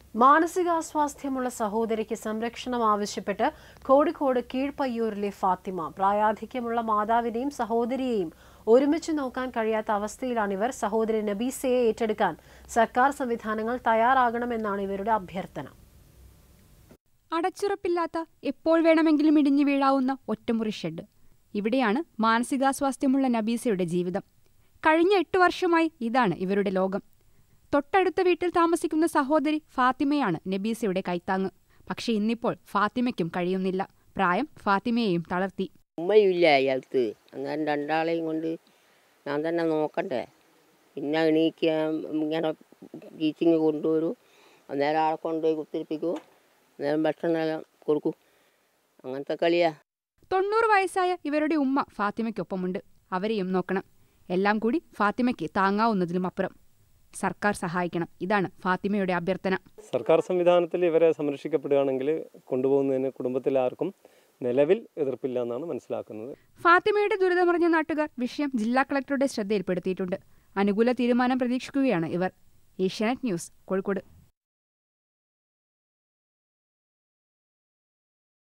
മാനസികാസ്വാസ്ഥ്യമുള്ള സഹോദരിക്ക് സംരക്ഷണം ആവശ്യപ്പെട്ട് കോഴിക്കോട് കീഴ്പയ്യൂരിലെ ഫാത്തിമ പ്രായാധിക്യമുള്ള മാതാവിനെയും സഹോദരിയെയും ഒരുമിച്ച് നോക്കാൻ കഴിയാത്ത അവസ്ഥയിലാണിവർ സഹോദരി നബീസയെ ഏറ്റെടുക്കാൻ സർക്കാർ സംവിധാനങ്ങൾ തയ്യാറാകണമെന്നാണ് ഇവരുടെ അഭ്യർത്ഥന അടച്ചുറപ്പില്ലാത്ത എപ്പോൾ വേണമെങ്കിലും ഇടിഞ്ഞു വീഴാവുന്ന ഒറ്റമുറി ഷെഡ് ഇവിടെയാണ് മാനസികാസ്വാസ്ഥ്യമുള്ള നബീസയുടെ ജീവിതം കഴിഞ്ഞ എട്ട് വർഷമായി ഇതാണ് ഇവരുടെ ലോകം തൊട്ടടുത്ത വീട്ടിൽ താമസിക്കുന്ന സഹോദരി ഫാത്തിമയാണ് നബീസയുടെ കൈത്താങ്ങ് പക്ഷെ ഇന്നിപ്പോൾ ഫാത്തിമയ്ക്കും കഴിയുന്നില്ല പ്രായം ഫാത്തിമയെയും തളർത്തി ഉമ്മയില്ല അയാൾക്ക് അങ്ങനെ രണ്ടാളെയും കൊണ്ട് ഞാൻ തന്നെ നോക്കണ്ടേ പിന്നെ എണീക്കുക ഇങ്ങനെ ടീച്ചിങ് കൊണ്ടുവരൂ അന്നേരം ആളെ കൊണ്ടുപോയി കുത്തിരിപ്പിക്കൂ അന്നേരം ഭക്ഷണം എല്ലാം കൊടുക്കൂ അങ്ങനത്തെ കളിയാ തൊണ്ണൂറ് വയസ്സായ ഇവരുടെ ഉമ്മ ഫാത്തിമയ്ക്കൊപ്പമുണ്ട് അവരെയും നോക്കണം എല്ലാം കൂടി ഫാത്തിമയ്ക്ക് താങ്ങാവുന്നതിലും അപ്പുറം സർക്കാർ സഹായിക്കണം ഇതാണ് ഫാത്തിമയുടെ അഭ്യർത്ഥന സർക്കാർ സംവിധാനത്തിൽ ഇവരെ സംരക്ഷിക്കപ്പെടുകയാണെങ്കിൽ കൊണ്ടുപോകുന്നതിന് കുടുംബത്തിൽ ആർക്കും നിലവിൽ എതിർപ്പില്ല എന്നാണ് മനസ്സിലാക്കുന്നത് ഫാത്തിമയുടെ ദുരിതമറിഞ്ഞ നാട്ടുകാർ വിഷയം ജില്ലാ കളക്ടറുടെ ശ്രദ്ധയിൽപ്പെടുത്തിയിട്ടുണ്ട് അനുകൂല തീരുമാനം പ്രതീക്ഷിക്കുകയാണ് ഇവർ ഏഷ്യാനെറ്റ് ന്യൂസ് കോഴിക്കോട്